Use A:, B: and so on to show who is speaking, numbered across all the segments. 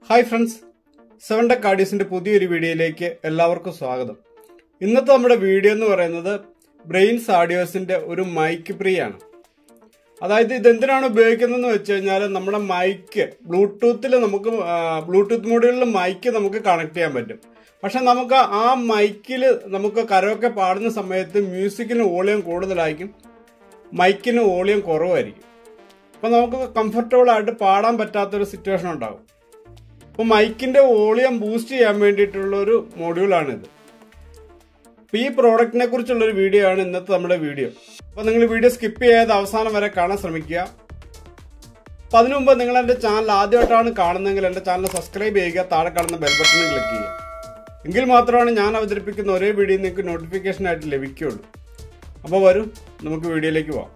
A: hi friends seven tech കാർഡീസിന്റെ പുതിയൊരു വീഡിയോയിലേക്ക് എല്ലാവർക്കും സ്വാഗതം ഇന്നത്തെ നമ്മുടെ വീഡിയോ എന്ന് പറയുന്നത് ബ്രെയിൻസ് ആഡിയോസിന്റെ ഒരു മൈക്ക് പ്രീ ആണ് അതായത് ഇതെന്തിനാണ് ഉപയോഗിക്കുന്നതെന്ന് വെച്ച് കഴിഞ്ഞാൽ നമ്മുടെ മൈക്ക് ബ്ലൂടൂത്തിൽ നമുക്ക് ബ്ലൂടൂത്ത് മോഡ്യൂളിൽ മൈക്ക് നമുക്ക് കണക്ട് ചെയ്യാൻ പറ്റും പക്ഷെ നമുക്ക് ആ മൈക്കിൽ നമുക്ക് കരോക്കെ പാടുന്ന സമയത്ത് മ്യൂസിക്കിന് വോളിയം കൂടുതലായിരിക്കും മൈക്കിന് വോളിയം കുറവായിരിക്കും അപ്പം നമുക്ക് കംഫർട്ടബിൾ ആയിട്ട് പാടാൻ പറ്റാത്തൊരു സിറ്റുവേഷൻ ഉണ്ടാകും അപ്പോൾ മൈക്കിന്റെ വോളിയം ബൂസ്റ്റ് ചെയ്യാൻ വേണ്ടിയിട്ടുള്ള ഒരു മൊഡ്യൂളാണിത് അപ്പോൾ ഈ പ്രോഡക്റ്റിനെ കുറിച്ചുള്ള ഒരു വീഡിയോ ആണ് ഇന്നത്തെ നമ്മുടെ വീഡിയോ അപ്പോൾ നിങ്ങൾ വീഡിയോ സ്കിപ്പ് ചെയ്യാതെ അവസാനം വരെ കാണാൻ ശ്രമിക്കുക അപ്പോൾ അതിനു മുമ്പ് നിങ്ങൾ എൻ്റെ ചാനൽ ആദ്യമായിട്ടാണ് കാണുന്നതെങ്കിൽ എൻ്റെ ചാനൽ സബ്സ്ക്രൈബ് ചെയ്യുക താഴെ കാണുന്ന ബെൽ ബട്ടൺ ക്ലിക്ക് ചെയ്യുക എങ്കിൽ മാത്രമാണ് ഞാൻ അവതരിപ്പിക്കുന്ന ഒരേ വീഡിയോ നിങ്ങൾക്ക് നോട്ടിഫിക്കേഷൻ ആയിട്ട് ലഭിക്കുകയുള്ളൂ അപ്പോൾ വരൂ നമുക്ക് വീഡിയോയിലേക്ക് പോവാം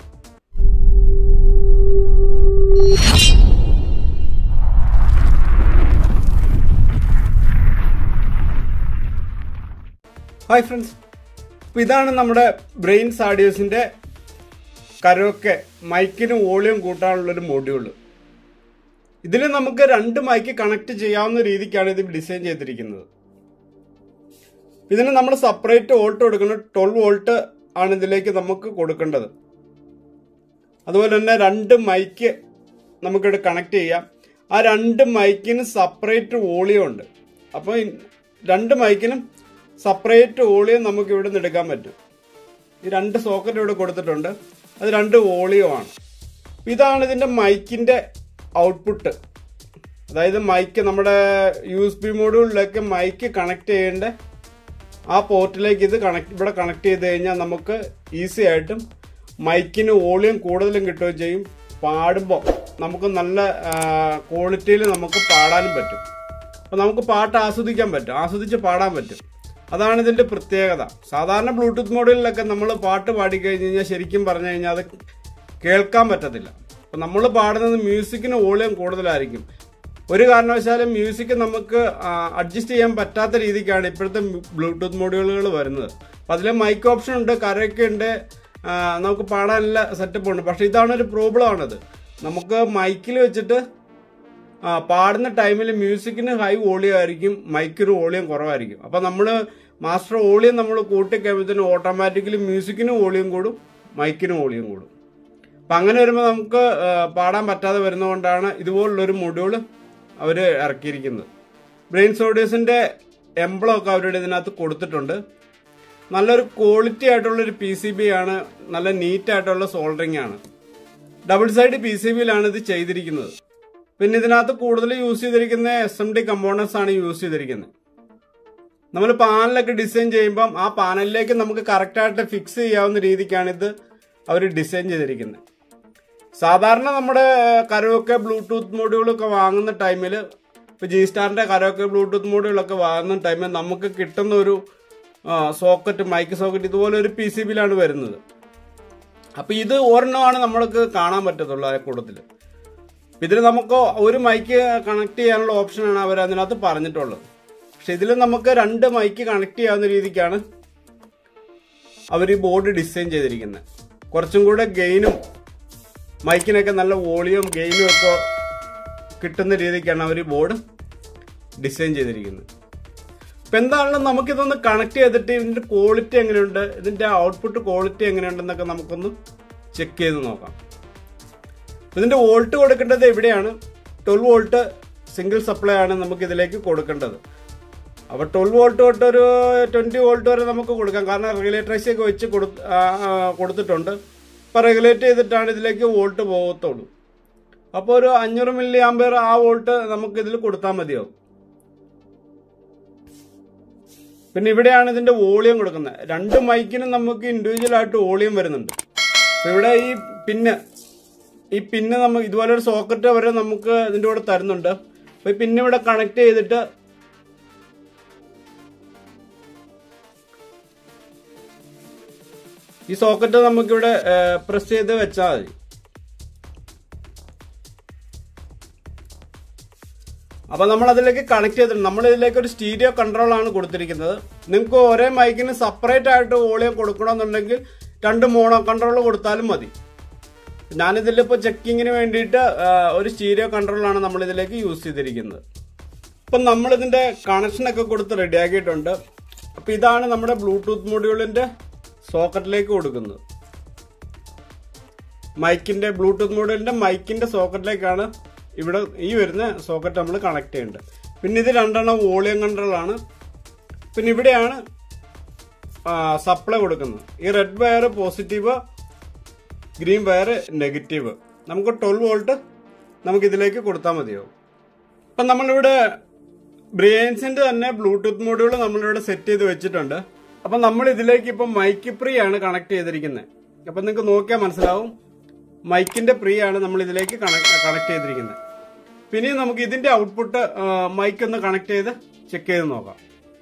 A: ഹായ് ഫ്രണ്ട്സ് അപ്പോൾ ഇതാണ് നമ്മുടെ ബ്രെയിൻസ് ആഡിയോസിൻ്റെ കരോക്കെ മൈക്കിന് വോളിയം കൂട്ടാനുള്ളൊരു മൊഡ്യൂൾ ഇതിൽ നമുക്ക് രണ്ട് മൈക്ക് കണക്ട് ചെയ്യാവുന്ന രീതിക്കാണ് ഇത് ഡിസൈൻ ചെയ്തിരിക്കുന്നത് ഇതിന് നമ്മൾ സെപ്പറേറ്റ് വോൾട്ട് കൊടുക്കുന്നത് ട്വൽവ് വോൾട്ട് ആണ് ഇതിലേക്ക് നമുക്ക് കൊടുക്കേണ്ടത് അതുപോലെ തന്നെ രണ്ട് മൈക്ക് നമുക്കിവിടെ കണക്ട് ചെയ്യാം ആ രണ്ട് മൈക്കിന് സെപ്പറേറ്റ് വോളിയം ഉണ്ട് അപ്പോൾ ഈ രണ്ട് മൈക്കിനും സെപ്പറേറ്റ് വോളിയം നമുക്ക് ഇവിടെ നിന്ന് എടുക്കാൻ പറ്റും ഈ രണ്ട് സോക്കറ്റ് ഇവിടെ കൊടുത്തിട്ടുണ്ട് അത് രണ്ട് വോളിയമാണ് ഇതാണ് ഇതിൻ്റെ മൈക്കിൻ്റെ ഔട്ട്പുട്ട് അതായത് മൈക്ക് നമ്മുടെ യു എസ് ബി മോഡ്യൂളിലേക്ക് മൈക്ക് കണക്ട് ചെയ്യേണ്ട ആ പോർട്ടിലേക്ക് ഇത് കണക്ട് ഇവിടെ കണക്ട് ചെയ്ത് കഴിഞ്ഞാൽ നമുക്ക് ഈസി ആയിട്ടും മൈക്കിന് വോളിയം കൂടുതലും കിട്ടുകയും ചെയ്യും പാടുമ്പോൾ നമുക്ക് നല്ല ക്വാളിറ്റിയിൽ നമുക്ക് പാടാനും പറ്റും അപ്പോൾ നമുക്ക് പാട്ട് ആസ്വദിക്കാൻ പറ്റും ആസ്വദിച്ച് പാടാൻ പറ്റും അതാണ് ഇതിന്റെ പ്രത്യേകത സാധാരണ ബ്ലൂടൂത്ത് മോഡലിലൊക്കെ നമ്മൾ പാട്ട് പാടിക്കഴിഞ്ഞ് കഴിഞ്ഞാൽ ശരിക്കും പറഞ്ഞു കഴിഞ്ഞാൽ അത് കേൾക്കാൻ പറ്റത്തില്ല അപ്പം നമ്മൾ പാടുന്നത് മ്യൂസിക്കിന് വോളിയം കൂടുതലായിരിക്കും ഒരു കാരണവശാലും മ്യൂസിക് നമുക്ക് അഡ്ജസ്റ്റ് ചെയ്യാൻ പറ്റാത്ത രീതിക്കാണ് ഇപ്പോഴത്തെ ബ്ലൂടൂത്ത് മോഡ്യൂളുകൾ വരുന്നത് അപ്പം അതിൽ മൈക്ക് ഓപ്ഷൻ ഉണ്ട് കരയൊക്കെ ഉണ്ട് നമുക്ക് പാടാനുള്ള സെറ്റപ്പ് ഉണ്ട് പക്ഷെ ഇതാണ് ഒരു പ്രോബ്ലം ആണത് നമുക്ക് മൈക്കിൽ വെച്ചിട്ട് പാടുന്ന ടൈമിൽ മ്യൂസിക്കിന് ഹൈ വോളിയം ആയിരിക്കും മൈക്കിന് വോളിയം കുറവായിരിക്കും അപ്പം നമ്മൾ മാസ്റ്റർ വോളിയം നമ്മൾ കൂട്ടിക്കഴിയുമ്പോഴത്തേനും ഓട്ടോമാറ്റിക്കലി മ്യൂസിക്കിന് വോളിയം കൂടും മൈക്കിന് വോളിയം കൂടും അപ്പം അങ്ങനെ വരുമ്പോൾ നമുക്ക് പാടാൻ പറ്റാതെ വരുന്നതുകൊണ്ടാണ് ഇതുപോലുള്ളൊരു മൊഡ്യൂൾ അവർ ഇറക്കിയിരിക്കുന്നത് ബ്രെയിൻ സോഡീസിൻ്റെ എംബ്ലം ഒക്കെ അവരുടെ ഇതിനകത്ത് കൊടുത്തിട്ടുണ്ട് നല്ലൊരു ക്വാളിറ്റി ആയിട്ടുള്ളൊരു പി സി ബി ആണ് നല്ല നീറ്റ് ആയിട്ടുള്ള സോൾഡറിങ് ആണ് ഡബിൾ സൈഡ് പി സി ബിയിലാണ് ഇത് ചെയ്തിരിക്കുന്നത് പിന്നെ ഇതിനകത്ത് കൂടുതൽ യൂസ് ചെയ്തിരിക്കുന്ന എസ് എം ഡി കമ്പോണൻസ് ആണ് യൂസ് ചെയ്തിരിക്കുന്നത് നമ്മൾ പാനലൊക്കെ ഡിസൈൻ ചെയ്യുമ്പം ആ പാനലിലേക്ക് നമുക്ക് കറക്റ്റായിട്ട് ഫിക്സ് ചെയ്യാവുന്ന രീതിക്കാണ് ഇത് അവർ ഡിസൈൻ ചെയ്തിരിക്കുന്നത് സാധാരണ നമ്മുടെ കരോക്കെ ബ്ലൂടൂത്ത് മോഡ്യൂളൊക്കെ വാങ്ങുന്ന ടൈമിൽ ഇപ്പോൾ ജി സ്റ്റാറിൻ്റെ കരോക്കെ ബ്ലൂടൂത്ത് മോഡ്യൂളൊക്കെ വാങ്ങുന്ന ടൈമിൽ നമുക്ക് കിട്ടുന്ന ഒരു സോക്കറ്റ് മൈക്ക് സോക്കറ്റ് ഇതുപോലെ ഒരു പി സി ബിയിലാണ് വരുന്നത് അപ്പോൾ ഇത് ഒരെണ്ണമാണ് നമ്മൾക്ക് കാണാൻ പറ്റത്തുള്ളൂ ആ കൂട്ടത്തിൽ ഇതിൽ നമുക്ക് ഒരു മൈക്ക് കണക്ട് ചെയ്യാനുള്ള ഓപ്ഷനാണ് അവർ അതിനകത്ത് പറഞ്ഞിട്ടുള്ളത് പക്ഷെ ഇതിൽ നമുക്ക് രണ്ട് മൈക്ക് കണക്ട് ചെയ്യാവുന്ന രീതിക്കാണ് അവർ ഈ ബോർഡ് ഡിസൈൻ ചെയ്തിരിക്കുന്നത് കുറച്ചും കൂടെ ഗെയിനും മൈക്കിനൊക്കെ നല്ല വോളിയം ഗെയിനും ഒക്കെ കിട്ടുന്ന രീതിക്കാണ് അവർ ഈ ബോർഡ് ഡിസൈൻ ചെയ്തിരിക്കുന്നത് ഇപ്പം എന്താണെങ്കിലും നമുക്കിതൊന്ന് കണക്ട് ചെയ്തിട്ട് ഇതിൻ്റെ ക്വാളിറ്റി എങ്ങനെയുണ്ട് ഇതിൻ്റെ ഔട്ട്പുട്ട് ക്വാളിറ്റി എങ്ങനെയുണ്ടെന്നൊക്കെ നമുക്കൊന്ന് ചെക്ക് ചെയ്ത് നോക്കാം ഇതിന്റെ വോൾട്ട് കൊടുക്കേണ്ടത് എവിടെയാണ് ട്വൽവ് വോൾട്ട് സിംഗിൾ സപ്ലൈ ആണ് നമുക്ക് ഇതിലേക്ക് കൊടുക്കേണ്ടത് അപ്പോൾ ട്വൽവ് വോൾട്ട് തൊട്ട് ഒരു ട്വൻറ്റി വോൾട്ട് വരെ നമുക്ക് കൊടുക്കാം കാരണം റെഗുലേറ്ററൈസ് ഒക്കെ വെച്ച് കൊടുത്തിട്ടുണ്ട് അപ്പോൾ റെഗുലേറ്റ് ചെയ്തിട്ടാണ് ഇതിലേക്ക് വോൾട്ട് പോകത്തുള്ളൂ അപ്പോൾ ഒരു അഞ്ഞൂറ് മില്ലി ആമ്പയർ ആ വോൾട്ട് നമുക്ക് ഇതിൽ കൊടുത്താൽ മതിയാവും പിന്നെ ഇവിടെയാണ് ഇതിന്റെ വോളിയം കൊടുക്കുന്നത് രണ്ട് മൈക്കിനും നമുക്ക് ഇൻഡിവിജ്വൽ ആയിട്ട് വോളിയം വരുന്നുണ്ട് ഇവിടെ ഈ പിന്നെ ഈ പിന്നെ നമുക്ക് ഇതുപോലെ ഒരു സോക്കറ്റ് വരെ നമുക്ക് ഇതിൻ്റെ കൂടെ തരുന്നുണ്ട് അപ്പോൾ ഈ പിന്നെ ഇവിടെ കണക്ട് ചെയ്തിട്ട് ഈ സോക്കറ്റ് നമുക്കിവിടെ പ്രസ് ചെയ്ത് വെച്ചാൽ മതി അപ്പൊ നമ്മൾ അതിലേക്ക് കണക്ട് ചെയ്തിട്ടുണ്ട് നമ്മൾ ഇതിലേക്ക് ഒരു സ്റ്റീരിയോ കൺട്രോൾ ആണ് കൊടുത്തിരിക്കുന്നത് നിങ്ങൾക്ക് ഒരേ മൈക്കിന് സെപ്പറേറ്റ് ആയിട്ട് വോളിയം കൊടുക്കണമെന്നുണ്ടെങ്കിൽ രണ്ട് മോണോ കൺട്രോൾ കൊടുത്താലും മതി ഞാനിതിലിപ്പോൾ ചെക്കിങ്ങിന് വേണ്ടിയിട്ട് ഒരു സ്റ്റീരിയോ കൺട്രോളാണ് നമ്മൾ ഇതിലേക്ക് യൂസ് ചെയ്തിരിക്കുന്നത് ഇപ്പം നമ്മളിതിന്റെ കണക്ഷനൊക്കെ കൊടുത്ത് റെഡിയാക്കിയിട്ടുണ്ട് അപ്പം ഇതാണ് നമ്മുടെ ബ്ലൂടൂത്ത് മൊഡ്യൂളിന്റെ സോക്കറ്റിലേക്ക് കൊടുക്കുന്നത് മൈക്കിന്റെ ബ്ലൂടൂത്ത് മൊഡ്യൂളിന്റെ മൈക്കിന്റെ സോക്കറ്റിലേക്കാണ് ഇവിടെ ഈ വരുന്ന സോക്കറ്റ് നമ്മൾ കണക്ട് ചെയ്യേണ്ടത് പിന്നെ ഇത് രണ്ടെണ്ണം വോളിയം കൺട്രോളാണ് പിന്നെ ഇവിടെയാണ് സപ്ലൈ കൊടുക്കുന്നത് ഈ red wire positive green wire negative നമുക്ക് ട്വൽവ് വോൾട്ട് നമുക്ക് ഇതിലേക്ക് കൊടുത്താൽ മതിയാവും ഇപ്പം നമ്മളിവിടെ ബ്രിയൻസിന്റെ തന്നെ ബ്ലൂടൂത്ത് മൊഡ്യൂൾ നമ്മളിവിടെ സെറ്റ് ചെയ്ത് വെച്ചിട്ടുണ്ട് അപ്പം നമ്മൾ ഇതിലേക്ക് ഇപ്പം മൈക്ക് പ്രീ ആണ് കണക്ട് ചെയ്തിരിക്കുന്നത് അപ്പം നിങ്ങൾക്ക് നോക്കിയാൽ മനസ്സിലാവും മൈക്കിന്റെ പ്രീ ആണ് നമ്മൾ ഇതിലേക്ക് കണക്ട് ചെയ്തിരിക്കുന്നത് പിന്നെ നമുക്ക് ഇതിന്റെ ഔട്ട്പുട്ട് മൈക്ക് ഒന്ന് കണക്ട് ചെയ്ത് ചെക്ക് ചെയ്ത് നോക്കാം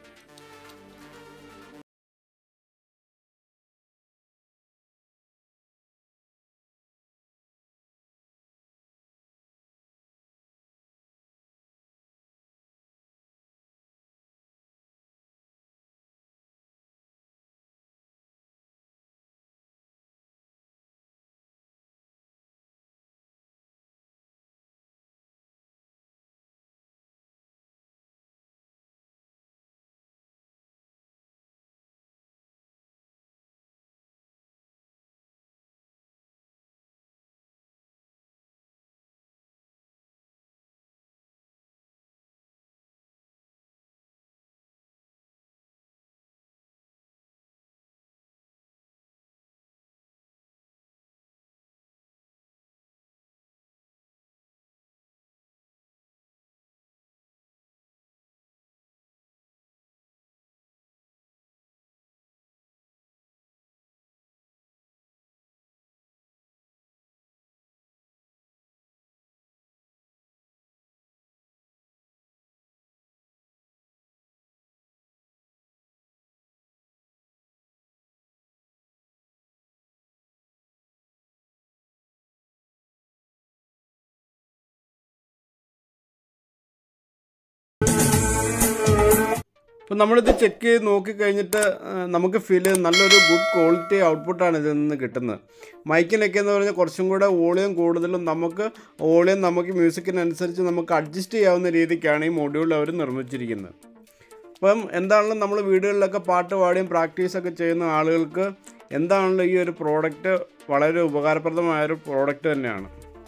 A: ഇപ്പം നമ്മളിത് ചെക്ക് ചെയ്ത് നോക്കിക്കഴിഞ്ഞിട്ട് ആ, നമുക്ക് ഫീൽ ചെയ്ത് നല്ലൊരു ഗുഡ് ക്വാളിറ്റി ഔട്ട്പുട്ടാണ് ഇതിൽ നിന്ന് കിട്ടുന്നത് മൈക്കിനൊക്കെ എന്ന് പറഞ്ഞാൽ കുറച്ചും കൂടെ വോളിയം കൂടുതലും നമുക്ക് വോളിയം നമുക്ക് മ്യൂസിക്കിനനുസരിച്ച് നമുക്ക് അഡ്ജസ്റ്റ് ചെയ്യാവുന്ന രീതിക്കാണ് ഈ മൊഡ്യൂൾ അവർ നിർമ്മിച്ചിരിക്കുന്നത് അപ്പം എന്താണെങ്കിലും നമ്മൾ വീടുകളിലൊക്കെ പാട്ട് പാടിയും പ്രാക്ടീസൊക്കെ ചെയ്യുന്ന ആളുകൾക്ക് എന്താണെങ്കിലും ഈ ഒരു പ്രോഡക്റ്റ് വളരെ ഉപകാരപ്രദമായ ഒരു പ്രോഡക്റ്റ് തന്നെയാണ്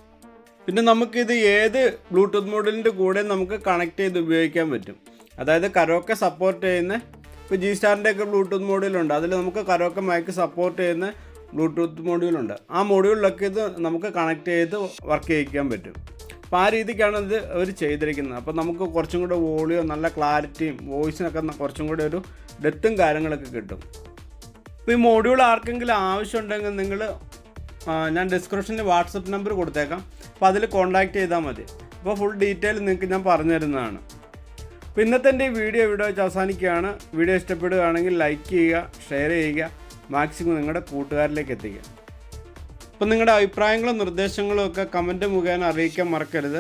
A: പിന്നെ നമുക്കിത് ഏത് ബ്ലൂടൂത്ത് മോഡലിൻ്റെ കൂടെ നമുക്ക് കണക്ട് ചെയ്ത് ഉപയോഗിക്കാൻ പറ്റും അതായത് കരോക്കെ സപ്പോർട്ട് ചെയ്യുന്ന ഇപ്പോൾ ജി സ്റ്റാറിൻ്റെ ഒക്കെ ബ്ലൂടൂത്ത് മോഡ്യൂളുണ്ട് അതിൽ നമുക്ക് കരോക്കെ മൈക്ക് സപ്പോർട്ട് ചെയ്യുന്ന ബ്ലൂടൂത്ത് മോഡ്യൂളുണ്ട് ആ മോഡ്യൂളിലൊക്കെ ഇത് നമുക്ക് കണക്ട് ചെയ്ത് വർക്ക് ചെയ്യിക്കാൻ പറ്റും അപ്പോൾ ആ രീതിക്കാണ് ഇത് അവർ ചെയ്തിരിക്കുന്നത് അപ്പോൾ നമുക്ക് കുറച്ചും കൂടെ വോളിയോ നല്ല ക്ലാരിറ്റിയും വോയിസിനൊക്കെ കുറച്ചും കൂടെ ഒരു ഡെത്തും കാര്യങ്ങളൊക്കെ കിട്ടും ഇപ്പോൾ ഈ മോഡ്യൂൾ ആർക്കെങ്കിലും ആവശ്യമുണ്ടെങ്കിൽ നിങ്ങൾ ഞാൻ ഡിസ്ക്രിപ്ഷനിൽ വാട്സപ്പ് നമ്പർ കൊടുത്തേക്കാം അപ്പോൾ അതിൽ കോൺടാക്റ്റ് ചെയ്താൽ മതി അപ്പോൾ ഫുൾ ഡീറ്റെയിൽ നിങ്ങൾക്ക് ഞാൻ പറഞ്ഞു തരുന്നതാണ് അപ്പോൾ ഇന്നത്തെ എൻ്റെ ഈ വീഡിയോ ഇവിടെ വെച്ച് അവസാനിക്കുകയാണ് വീഡിയോ ഇഷ്ടപ്പെടുകയാണെങ്കിൽ ലൈക്ക് ചെയ്യുക ഷെയർ ചെയ്യുക മാക്സിമം നിങ്ങളുടെ കൂട്ടുകാരിലേക്ക് എത്തിക്കുക അപ്പോൾ നിങ്ങളുടെ അഭിപ്രായങ്ങളും നിർദ്ദേശങ്ങളും ഒക്കെ കമൻറ്റ് മുഖേന അറിയിക്കാൻ മറക്കരുത്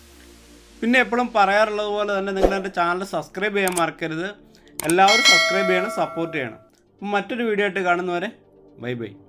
A: പിന്നെ എപ്പോഴും പറയാറുള്ളത് പോലെ തന്നെ നിങ്ങൾ എൻ്റെ ചാനൽ സബ്സ്ക്രൈബ് ചെയ്യാൻ മറക്കരുത് എല്ലാവരും സബ്സ്ക്രൈബ് ചെയ്യണം സപ്പോർട്ട് ചെയ്യണം അപ്പം മറ്റൊരു വീഡിയോ ആയിട്ട് കാണുന്നവരെ ബൈ ബൈ